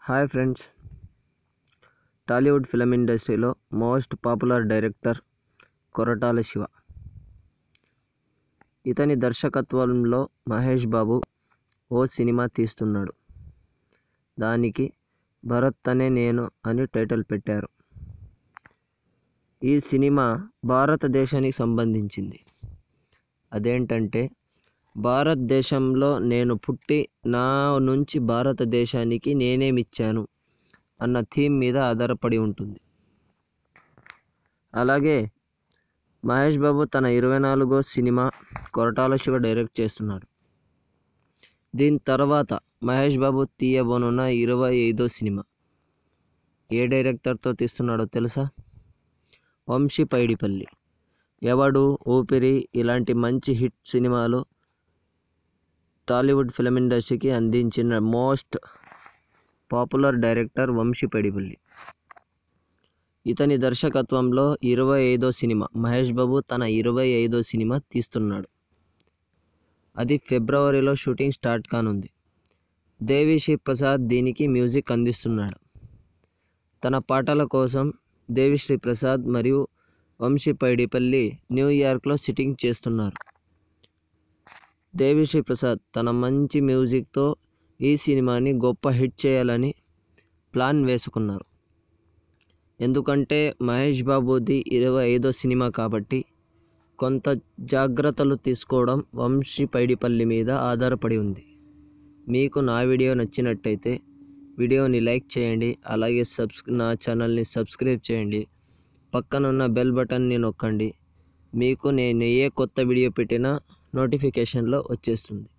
hi friends Tollywood film ఇండస్ట్రీలో most popular director Koratala Siva ఇతని దర్శకత్వంలో మహేష్ బాబు ఓ సినిమా తీస్తున్నాడు దానికి భరత్ అనే నేను అని టైటిల్ పెట్టారు ఈ సినిమా భారతదేశానికి సంబంధించింది అదేంటంటే భారతదేశంలో నేను పుట్టి నా నుంచి భారతదేశానికి నేనేమిచ్చాను అన్న థీమ్ మీద ఆధారపడి ఉంటుంది అలాగే మహేష్ బాబు తన ఇరవై నాలుగో సినిమా కొరటాల శివ డైరెక్ట్ చేస్తున్నాడు దీని తర్వాత మహేష్ బాబు తీయబోనున్న ఇరవై ఐదో సినిమా ఏ డైరెక్టర్తో తీస్తున్నాడో తెలుసా వంశీ పైడిపల్లి ఎవడు ఊపిరి ఇలాంటి మంచి హిట్ సినిమాలు టాలీవుడ్ ఫిలిం ఇండస్ట్రీకి అందించిన most popular director Vamshi Paidipally ఇతని దర్శకత్వంలో ఇరవై ఐదో సినిమా మహేష్ బాబు తన ఇరవై ఐదో సినిమా తీస్తున్నాడు అది ఫిబ్రవరిలో షూటింగ్ స్టార్ట్ కానుంది దేవిశ్రీ ప్రసాద్ దీనికి మ్యూజిక్ అందిస్తున్నాడు తన పాటల కోసం దేవిశ్రీ ప్రసాద్ మరియు వంశీ పైడిపల్లి న్యూయార్క్లో సిట్టింగ్ చేస్తున్నారు దేవిశ్రీ ప్రసాద్ తన మంచి మ్యూజిక్తో ఈ సినిమాని గొప్ప హిట్ చేయాలని ప్లాన్ వేసుకున్నారు ఎందుకంటే మహేష్ బాబుది ఇరవై ఐదో సినిమా కాబట్టి కొంత జాగ్రత్తలు తీసుకోవడం వంశీ పైడిపల్లి మీద ఆధారపడి ఉంది మీకు నా వీడియో నచ్చినట్టయితే వీడియోని లైక్ చేయండి అలాగే సబ్స్ నా ఛానల్ని సబ్స్క్రైబ్ చేయండి పక్కనున్న బెల్ బటన్ని నొక్కండి మీకు నేను ఏ కొత్త వీడియో పెట్టినా నోటిఫికేషన్లో వచ్చేస్తుంది